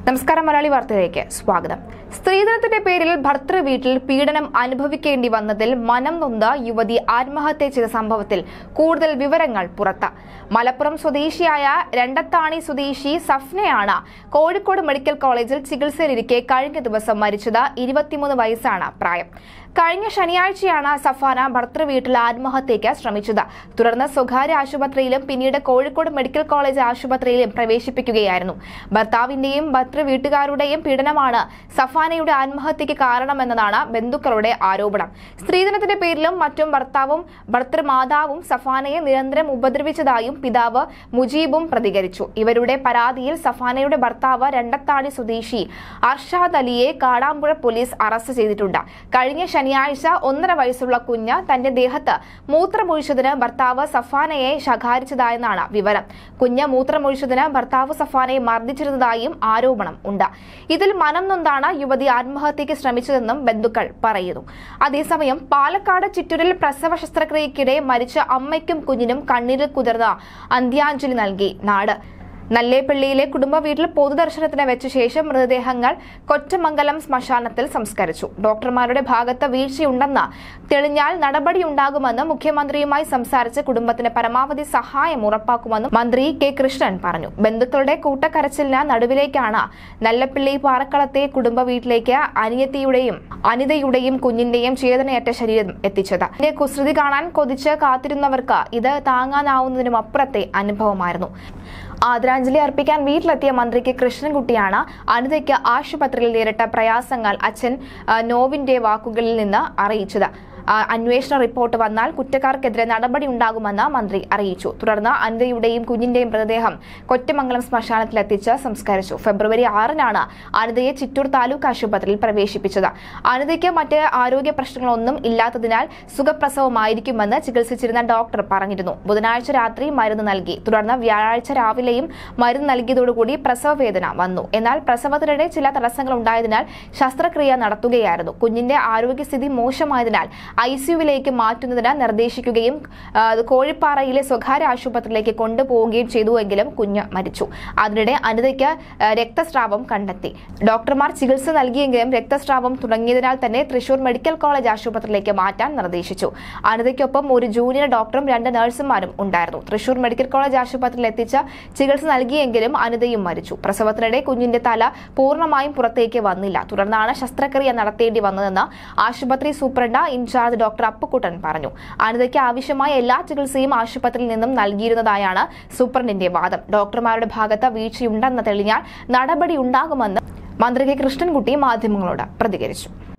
നമസ്കാരം മലയാളി വാർത്തയിലേക്ക് സ്വാഗതം സ്ത്രീധനത്തിന്റെ പേരിൽ ഭർത്തൃ വീട്ടിൽ പീഡനം അനുഭവിക്കേണ്ടി വന്നതിൽ മനം നൊന്ത യുവതി ആത്മഹത്യ ചെയ്ത സംഭവത്തിൽ കൂടുതൽ വിവരങ്ങൾ പുറത്ത് മലപ്പുറം സ്വദേശിയായ രണ്ടത്താണി സ്വദേശി സഫ്നയാണ് കോഴിക്കോട് മെഡിക്കൽ കോളേജിൽ ചികിത്സയിലിരിക്കെ കഴിഞ്ഞ ദിവസം മരിച്ചത് ഇരുപത്തിമൂന്ന് വയസ്സാണ് പ്രായം കഴിഞ്ഞ ശനിയാഴ്ചയാണ് സഫാന ഭർത്തൃ വീട്ടിൽ ആത്മഹത്യയ്ക്ക് ശ്രമിച്ചത് തുടർന്ന് സ്വകാര്യ ആശുപത്രിയിലും പിന്നീട് കോഴിക്കോട് മെഡിക്കൽ കോളേജ് ആശുപത്രിയിലും പ്രവേശിപ്പിക്കുകയായിരുന്നു ഭർത്താവിന്റെയും ഭർത്തൃ വീട്ടുകാരുടെയും പീഡനമാണ് സഫാനയുടെ ആത്മഹത്യയ്ക്ക് കാരണമെന്നതാണ് ബന്ധുക്കളുടെ ആരോപണം സ്ത്രീധനത്തിന്റെ പേരിലും മറ്റും ഭർത്താവും ഭർത്തൃമാതാവും സഫാനയെ നിരന്തരം ഉപദ്രവിച്ചതായും പിതാവ് മുജീബും പ്രതികരിച്ചു ഇവരുടെ പരാതിയിൽ സഫാനയുടെ ഭർത്താവ് രണ്ടത്താണി സ്വദേശി അർഷാദ് അലിയെ കാടാമ്പുഴ പോലീസ് അറസ്റ്റ് ചെയ്തിട്ടുണ്ട് കഴിഞ്ഞ ശനിയാഴ്ച ഒന്നര വയസ്സുള്ള കുഞ്ഞ് തന്റെ ദേഹത്ത് മൂത്രമൊഴിച്ചതിന് ഭർത്താവ് സഫാനയെ ശകാരിച്ചതായെന്നാണ് വിവരം കുഞ്ഞ് മൂത്രമൊഴിച്ചതിന് ഭർത്താവ് സഫാനയെ മർദ്ദിച്ചിരുന്നതായും ആരോപണം ഉണ്ട് ഇതിൽ മനം നൊന്താണ് യുവതി ആത്മഹത്യയ്ക്ക് ശ്രമിച്ചതെന്നും ബന്ധുക്കൾ പറയുന്നു അതേസമയം പാലക്കാട് ചിറ്റൂരിൽ പ്രസവ ശസ്ത്രക്രിയയ്ക്കിടെ മരിച്ച അമ്മയ്ക്കും കുഞ്ഞിനും കണ്ണീരിൽ കുതിർന്ന അന്ത്യാഞ്ജലി നൽകി നാട് നല്ലേപ്പള്ളിയിലെ കുടുംബ വീട്ടിൽ പൊതുദർശനത്തിന് വെച്ച ശേഷം മൃതദേഹങ്ങൾ കൊറ്റമംഗലം ശ്മശാനത്തിൽ സംസ്കരിച്ചു ഡോക്ടർമാരുടെ ഭാഗത്ത് വീഴ്ചയുണ്ടെന്ന് തെളിഞ്ഞാൽ നടപടിയുണ്ടാകുമെന്ന് മുഖ്യമന്ത്രിയുമായി സംസാരിച്ച് കുടുംബത്തിന് പരമാവധി സഹായം ഉറപ്പാക്കുമെന്നും മന്ത്രി കെ കൃഷ്ണൻ പറഞ്ഞു ബന്ധുക്കളുടെ കൂട്ടക്കരച്ചിലിന് നടുവിലേക്കാണ് നല്ലപ്പള്ളി പാറക്കളത്തെ കുടുംബ വീട്ടിലേക്ക് അനിയത്തിയുടെയും അനിതയുടെയും കുഞ്ഞിന്റെയും ചേതനയറ്റ ശരീരം എത്തിച്ചത് ഇതിന്റെ കുസൃതി കാണാൻ കൊതിച്ച് കാത്തിരുന്നവർക്ക് ഇത് താങ്ങാനാവുന്നതിനും അപ്പുറത്തെ അനുഭവമായിരുന്നു ആദരാഞ്ജലി അർപ്പിക്കാൻ വീട്ടിലെത്തിയ മന്ത്രിക്ക് കൃഷ്ണൻകുട്ടിയാണ് അനിതയ്ക്ക് ആശുപത്രിയിൽ നേരിട്ട പ്രയാസങ്ങൾ അച്ഛൻ ആ, നോവിന്റെ വാക്കുകളിൽ നിന്ന് അറിയിച്ചത് ആ, അന്വേഷണ റിപ്പോർട്ട് വന്നാൽ കുറ്റക്കാർക്കെതിരെ നടപടി ഉണ്ടാകുമെന്ന് മന്ത്രി അറിയിച്ചു തുടർന്ന് അനിതയുടെയും കുഞ്ഞിന്റെയും മൃതദേഹം കൊറ്റമംഗലം ശ്മശാനത്തിലെത്തിച്ച് സംസ്കരിച്ചു ഫെബ്രുവരി ആറിനാണ് അനിതയെ ചിറ്റൂർ താലൂക്ക് ആശുപത്രിയിൽ പ്രവേശിപ്പിച്ചത് അനിതയ്ക്ക് മറ്റ് ആരോഗ്യ പ്രശ്നങ്ങളൊന്നും ഇല്ലാത്തതിനാൽ സുഖപ്രസവമായിരിക്കുമെന്ന് ചികിത്സിച്ചിരുന്ന ഡോക്ടർ പറഞ്ഞിരുന്നു ബുധനാഴ്ച രാത്രി മരുന്ന് നൽകി തുടർന്ന് വ്യാഴാഴ്ച രാവിലെയും മരുന്ന് നൽകിയതോടുകൂടി പ്രസവ വേദന വന്നു എന്നാൽ പ്രസവത്തിനിടെ ചില തടസ്സങ്ങൾ ഉണ്ടായതിനാൽ ശസ്ത്രക്രിയ നടത്തുകയായിരുന്നു കുഞ്ഞിന്റെ ആരോഗ്യസ്ഥിതി മോശമായതിനാൽ ഐ സിയുവിലേക്ക് മാറ്റുന്നതിന് നിർദ്ദേശിക്കുകയും ആ, കോഴിപ്പാറയിലെ സ്വകാര്യ ആശുപത്രിയിലേക്ക് കൊണ്ടുപോവുകയും ചെയ്തുവെങ്കിലും കുഞ്ഞ് മരിച്ചു അതിനിടെ അനിതയ്ക്ക് ആ, രക്തസ്രാവം കണ്ടെത്തി ഡോക്ടർമാർ ചികിത്സ നൽകിയെങ്കിലും രക്തസ്രാവം തുടങ്ങിയതിനാൽ തന്നെ തൃശൂർ മെഡിക്കൽ കോളേജ് ആശുപത്രിയിലേക്ക് മാറ്റാൻ നിർദ്ദേശിച്ചു അനിതയ്ക്കൊപ്പം ഒരു ജൂനിയർ ഡോക്ടറും രണ്ട് നഴ്സുമാരും ഉണ്ടായിരുന്നു തൃശൂർ മെഡിക്കൽ കോളേജ് ആശുപത്രിയിൽ എത്തിച്ച് ചികിത്സ നൽകിയെങ്കിലും അനിതയും മരിച്ചു പ്രസവത്തിനിടെ കുഞ്ഞിന്റെ തല പൂർണ്ണമായും പുറത്തേക്ക് വന്നില്ല തുടർന്നാണ് ശസ്ത്രക്രിയ നടത്തേണ്ടി വന്നതെന്ന് ആശുപത്രി സൂപ്രണ്ട് ഇൻചാർജ് ഡോക്ടർ അപ്പുക്കുട്ടൻ പറഞ്ഞു അനിതയ്ക്ക് ആവശ്യമായ എല്ലാ ചികിത്സയും ആശുപത്രിയിൽ നിന്നും നൽകിയിരുന്നതായാണ് സൂപ്രണ്ടിന്റെ വാദം ഡോക്ടർമാരുടെ ഭാഗത്ത് വീഴ്ചയുണ്ടെന്ന് തെളിഞ്ഞാൽ നടപടിയുണ്ടാകുമെന്ന് മന്ത്രി കെ കൃഷ്ണൻകുട്ടി മാധ്യമങ്ങളോട് പ്രതികരിച്ചു